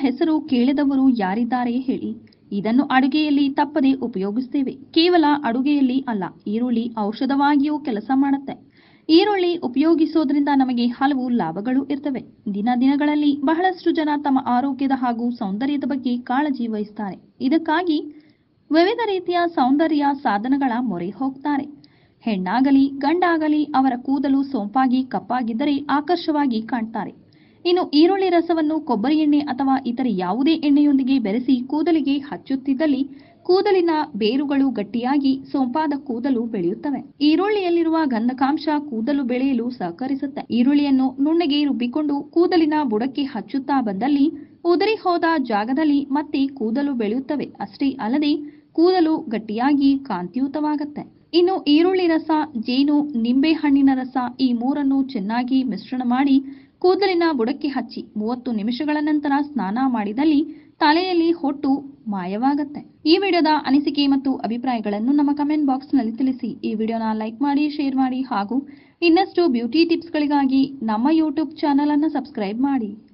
ಹೆಸರು ಕೇಳದವರು ಯಾರಿದ್ದಾರೆ ಹೇಳಿ ಇದನ್ನು ಅಡುಗೆಯಲ್ಲಿ ತಪ್ಪದೆ ಉಪಯೋಗಿಸ್ತೇವೆ ಕೇವಲ ಅಡುಗೆಯಲ್ಲಿ ಅಲ್ಲ ಈರುಳ್ಳಿ ಔಷಧವಾಗಿಯೂ ಕೆಲಸ ಮಾಡುತ್ತೆ ಈರುಳ್ಳಿ ಉಪಯೋಗಿಸೋದ್ರಿಂದ ನಮಗೆ ಹಲವು ಲಾಭಗಳು ಇರ್ತವೆ ದಿನ ದಿನಗಳಲ್ಲಿ ಬಹಳಷ್ಟು ಜನ ತಮ್ಮ ಆರೋಗ್ಯದ ಹಾಗೂ ಸೌಂದರ್ಯದ ಬಗ್ಗೆ ಕಾಳಜಿ ವಹಿಸ್ತಾರೆ ಇದಕ್ಕಾಗಿ ವಿವಿಧ ರೀತಿಯ ಸೌಂದರ್ಯ ಸಾಧನಗಳ ಮೊರೆ ಹೋಗ್ತಾರೆ ಹೆಣ್ಣಾಗಲಿ ಗಂಡಾಗಲಿ ಅವರ ಕೂದಲು ಸೊಂಪಾಗಿ ಕಪ್ಪಾಗಿದ್ದರೆ ಆಕರ್ಷವಾಗಿ ಕಾಣ್ತಾರೆ ಇನ್ನು ಈರುಳ್ಳಿ ರಸವನ್ನು ಕೊಬ್ಬರಿ ಎಣ್ಣೆ ಅಥವಾ ಇತರ ಯಾವುದೇ ಎಣ್ಣೆಯೊಂದಿಗೆ ಬೆರೆಸಿ ಕೂದಲಿಗೆ ಹಚ್ಚುತ್ತಿದ್ದಲ್ಲಿ ಕೂದಲಿನ ಬೇರುಗಳು ಗಟ್ಟಿಯಾಗಿ ಸೊಂಪಾದ ಕೂದಲು ಬೆಳೆಯುತ್ತವೆ ಈರುಳ್ಳಿಯಲ್ಲಿರುವ ಗಂಧಕಾಂಶ ಕೂದಲು ಬೆಳೆಯಲು ಸಹಕರಿಸುತ್ತೆ ಈರುಳ್ಳಿಯನ್ನು ನುಣ್ಣಗೆ ರುಬ್ಬಿಕೊಂಡು ಕೂದಲಿನ ಬುಡಕ್ಕೆ ಹಚ್ಚುತ್ತಾ ಬಂದಲ್ಲಿ ಉದುರಿ ಹೋದ ಜಾಗದಲ್ಲಿ ಮತ್ತೆ ಕೂದಲು ಬೆಳೆಯುತ್ತವೆ ಅಷ್ಟೇ ಅಲ್ಲದೆ ಕೂದಲು ಗಟ್ಟಿಯಾಗಿ ಕಾಂತಿಯುತವಾಗುತ್ತೆ ಇನ್ನು ಈರುಳ್ಳಿ ರಸ ಜೇನು ನಿಂಬೆ ಹಣ್ಣಿನ ರಸ ಈ ಮೂರನ್ನು ಚೆನ್ನಾಗಿ ಮಿಶ್ರಣ ಮಾಡಿ ಕೂದಲಿನ ಬುಡಕ್ಕೆ ಹಚ್ಚಿ ಮೂವತ್ತು ನಿಮಿಷಗಳ ನಂತರ ಸ್ನಾನ ಮಾಡಿದಲ್ಲಿ ತಲೆಯಲ್ಲಿ ಹೊಟ್ಟು ಮಾಯವಾಗತ್ತೆ ಈ ವಿಡಿಯೋದ ಅನಿಸಿಕೆ ಮತ್ತು ಅಭಿಪ್ರಾಯಗಳನ್ನು ನಮ್ಮ ಕಮೆಂಟ್ ಬಾಕ್ಸ್ನಲ್ಲಿ ತಿಳಿಸಿ ಈ ವಿಡಿಯೋನ ಲೈಕ್ ಮಾಡಿ ಶೇರ್ ಮಾಡಿ ಹಾಗೂ ಇನ್ನಷ್ಟು ಬ್ಯೂಟಿ ಟಿಪ್ಸ್ಗಳಿಗಾಗಿ ನಮ್ಮ ಯೂಟ್ಯೂಬ್ ಚಾನಲ್ ಅನ್ನು ಸಬ್ಸ್ಕ್ರೈಬ್ ಮಾಡಿ